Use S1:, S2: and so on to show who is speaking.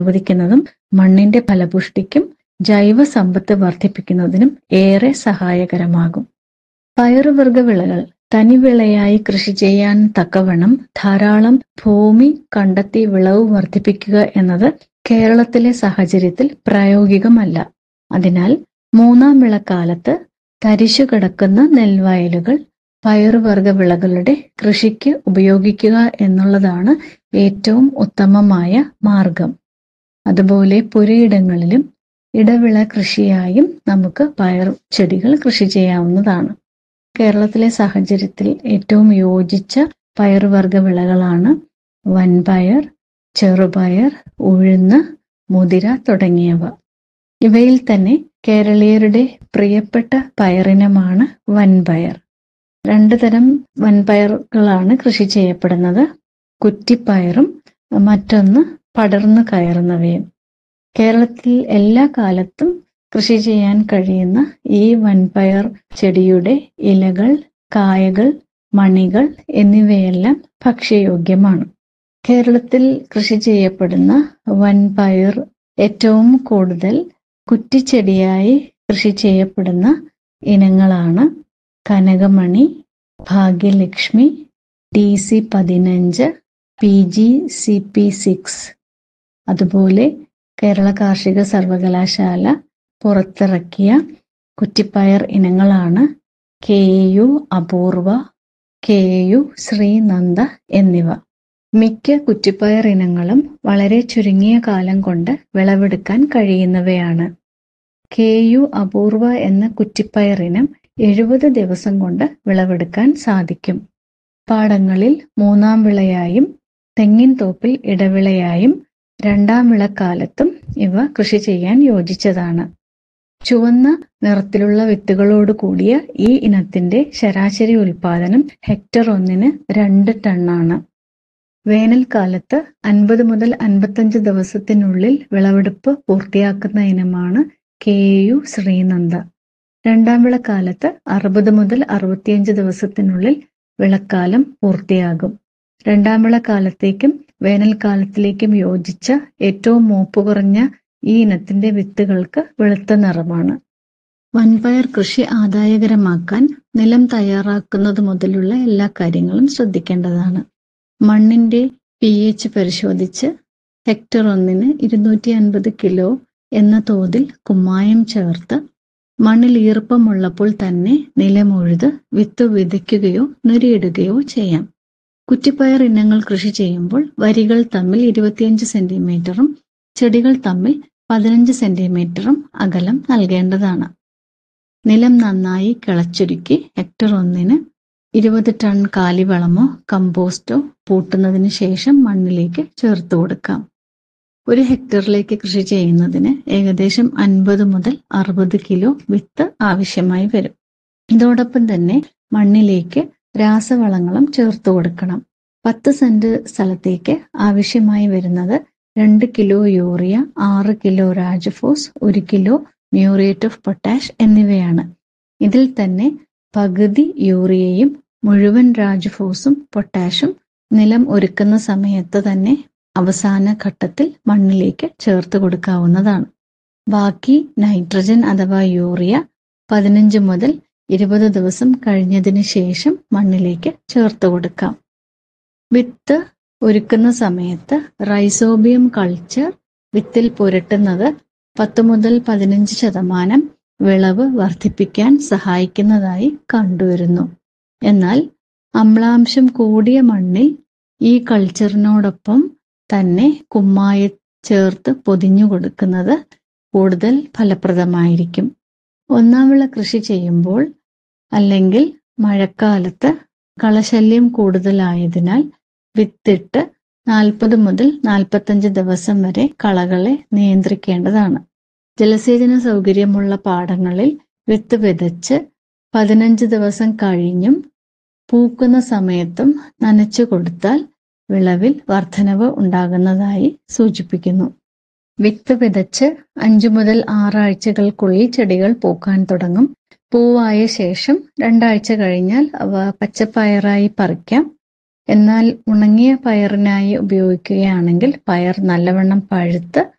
S1: അനുവദിക്കുന്നതും മണ്ണിന്റെ ഫലപുഷ്ടിക്കും ജൈവ സമ്പത്ത് വർദ്ധിപ്പിക്കുന്നതിനും ഏറെ സഹായകരമാകും പയറുവർഗ വിളകൾ തനിവിളയായി കൃഷി ചെയ്യാൻ തക്കവണ്ണം ധാരാളം ഭൂമി കണ്ടെത്തി വിളവ് വർദ്ധിപ്പിക്കുക എന്നത് കേരളത്തിലെ സാഹചര്യത്തിൽ പ്രായോഗികമല്ല അതിനാൽ മൂന്നാം വിളക്കാലത്ത് തരിശു കിടക്കുന്ന നെൽവയലുകൾ പയറുവർഗ വിളകളുടെ കൃഷിക്ക് ഉപയോഗിക്കുക എന്നുള്ളതാണ് ഏറ്റവും ഉത്തമമായ മാർഗം അതുപോലെ പുരയിടങ്ങളിലും ഇടവിള കൃഷിയായും നമുക്ക് പയർ ചെടികൾ കൃഷി ചെയ്യാവുന്നതാണ് കേരളത്തിലെ സാഹചര്യത്തിൽ ഏറ്റവും യോജിച്ച പയറുവർഗ വിളകളാണ് വൻപയർ ചെറുപയർ ഉഴുന്ന് മുതിര തുടങ്ങിയവ ഇവയിൽ തന്നെ കേരളീയരുടെ പ്രിയപ്പെട്ട പയറിനമാണ് വൻപയർ രണ്ടു തരം വൻപയറുകളാണ് കൃഷി ചെയ്യപ്പെടുന്നത് കുറ്റിപ്പയറും മറ്റൊന്ന് പടർന്നു കയറുന്നവയും കേരളത്തിൽ എല്ലാ കാലത്തും കൃഷി ചെയ്യാൻ കഴിയുന്ന ഈ വൻപയർ ചെടിയുടെ ഇലകൾ കായകൾ മണികൾ എന്നിവയെല്ലാം ഭക്ഷ്യയോഗ്യമാണ് കേരളത്തിൽ കൃഷി ചെയ്യപ്പെടുന്ന വൻപയർ ഏറ്റവും കൂടുതൽ കുറ്റിച്ചെടിയായി കൃഷി ചെയ്യപ്പെടുന്ന ഇനങ്ങളാണ് കനകമണി ഭാഗ്യലക്ഷ്മി ടി സി പതിനഞ്ച് P G C P six അതുപോലെ കേരള കാർഷിക സർവകലാശാല പുറത്തിറക്കിയ കുറ്റിപ്പയർ ഇനങ്ങളാണ് K U Apoorva K U Sreenanda എന്നിവ മിക്ക കുറ്റിപ്പയർ ഇനങ്ങളും വളരെ ചുരുങ്ങിയ കാലം കൊണ്ട് വിളവെടുക്കാൻ കഴിയുന്നവയാണ് കെ യു അപൂർവ എന്ന കുറ്റിപ്പയർ ഇനം എഴുപത് ദിവസം കൊണ്ട് വിളവെടുക്കാൻ സാധിക്കും പാടങ്ങളിൽ മൂന്നാം വിളയായും തെങ്ങിൻ തോപ്പിൽ ഇടവിളയായും രണ്ടാം വിളക്കാലത്തും ഇവ കൃഷി ചെയ്യാൻ യോജിച്ചതാണ് ചുവന്ന നിറത്തിലുള്ള വിത്തുകളോട് കൂടിയ ഈ ഇനത്തിന്റെ ശരാശരി ഉൽപാദനം ഹെക്ടർ ഒന്നിന് രണ്ട് ടണ്ണാണ് വേനൽക്കാലത്ത് അൻപത് മുതൽ അൻപത്തഞ്ച് ദിവസത്തിനുള്ളിൽ വിളവെടുപ്പ് പൂർത്തിയാക്കുന്ന ഇനമാണ് കെ യു ശ്രീനന്ദ രണ്ടാം വിളക്കാലത്ത് അറുപത് മുതൽ അറുപത്തിയഞ്ച് ദിവസത്തിനുള്ളിൽ വിളക്കാലം പൂർത്തിയാകും രണ്ടാം വിളക്കാലത്തേക്കും വേനൽക്കാലത്തിലേക്കും യോജിച്ച ഏറ്റവും മൂപ്പ് കുറഞ്ഞ ഈ ഇനത്തിന്റെ വിത്തുകൾക്ക് വെളുത്ത നിറമാണ് വൻപയർ കൃഷി ആദായകരമാക്കാൻ നിലം തയ്യാറാക്കുന്നത് മുതലുള്ള എല്ലാ കാര്യങ്ങളും ശ്രദ്ധിക്കേണ്ടതാണ് മണ്ണിന്റെ പി എച്ച് പരിശോധിച്ച് ഹെക്ടർ ഒന്നിന് ഇരുന്നൂറ്റി അൻപത് കിലോ എന്ന തോതിൽ കുമ്മായം ചേർത്ത് മണ്ണിൽ ഈർപ്പമുള്ളപ്പോൾ തന്നെ നിലമുഴുത് വിത്ത് വിതയ്ക്കുകയോ നുരിയിടുകയോ ചെയ്യാം കുറ്റിപ്പയർ ഇനങ്ങൾ കൃഷി ചെയ്യുമ്പോൾ വരികൾ തമ്മിൽ ഇരുപത്തിയഞ്ച് സെന്റിമീറ്ററും ചെടികൾ തമ്മിൽ പതിനഞ്ച് സെന്റിമീറ്ററും അകലം നൽകേണ്ടതാണ് നിലം നന്നായി കിളച്ചൊരുക്കി ഹെക്ടർ ഒന്നിന് ഇരുപത് ടൺ കാലിവളമോ കമ്പോസ്റ്റോ പൂട്ടുന്നതിന് ശേഷം മണ്ണിലേക്ക് ചേർത്ത് കൊടുക്കാം ഒരു ഹെക്ടറിലേക്ക് കൃഷി ചെയ്യുന്നതിന് ഏകദേശം അൻപത് മുതൽ അറുപത് കിലോ വിത്ത് ആവശ്യമായി വരും ഇതോടൊപ്പം തന്നെ മണ്ണിലേക്ക് രാസവളങ്ങളും ചേർത്ത് കൊടുക്കണം പത്ത് സെന്റ് സ്ഥലത്തേക്ക് ആവശ്യമായി വരുന്നത് രണ്ട് കിലോ യൂറിയ ആറ് കിലോ രാജഫോസ് ഒരു കിലോ മ്യൂറേറ്റ് ഓഫ് പൊട്ടാഷ് എന്നിവയാണ് ഇതിൽ തന്നെ പകുതി യൂറിയയും മുഴുവൻ രാജഫോസും പൊട്ടാഷും നിലം ഒരുക്കുന്ന സമയത്ത് തന്നെ അവസാന ഘട്ടത്തിൽ മണ്ണിലേക്ക് ചേർത്ത് കൊടുക്കാവുന്നതാണ് ബാക്കി നൈട്രജൻ അഥവാ യൂറിയ പതിനഞ്ച് മുതൽ ഇരുപത് ദിവസം കഴിഞ്ഞതിന് ശേഷം മണ്ണിലേക്ക് ചേർത്ത് കൊടുക്കാം വിത്ത് ഒരുക്കുന്ന സമയത്ത് റൈസോബിയം കൾച്ചർ വിത്തിൽ പുരട്ടുന്നത് പത്ത് മുതൽ പതിനഞ്ച് ശതമാനം വിളവ് വർദ്ധിപ്പിക്കാൻ സഹായിക്കുന്നതായി കണ്ടുവരുന്നു എന്നാൽ അമ്ലാംശം കൂടിയ മണ്ണിൽ ഈ കൾച്ചറിനോടൊപ്പം തന്നെ കുമ്മായ ചേർത്ത് പൊതിഞ്ഞു കൊടുക്കുന്നത് കൂടുതൽ ഫലപ്രദമായിരിക്കും ഒന്നാം വിള കൃഷി ചെയ്യുമ്പോൾ അല്ലെങ്കിൽ മഴക്കാലത്ത് കളശല്യം കൂടുതലായതിനാൽ വിത്തിട്ട് നാൽപ്പത് മുതൽ നാൽപ്പത്തഞ്ച് ദിവസം വരെ കളകളെ നിയന്ത്രിക്കേണ്ടതാണ് ജലസേചന സൗകര്യമുള്ള പാടങ്ങളിൽ വിത്ത് വിതച്ച് പതിനഞ്ച് ദിവസം കഴിഞ്ഞും പൂക്കുന്ന സമയത്തും നനച്ചു കൊടുത്താൽ വിളവിൽ വർധനവ് ഉണ്ടാകുന്നതായി സൂചിപ്പിക്കുന്നു വിത്ത് വിതച്ച് അഞ്ചു മുതൽ ആറാഴ്ചകൾക്കുള്ളിൽ ചെടികൾ പൂക്കാൻ തുടങ്ങും പൂവായ ശേഷം രണ്ടാഴ്ച കഴിഞ്ഞാൽ അവ പച്ചപ്പയറായി പറിക്കാം എന്നാൽ ഉണങ്ങിയ പയറിനായി ഉപയോഗിക്കുകയാണെങ്കിൽ പയർ നല്ലവണ്ണം പഴുത്ത്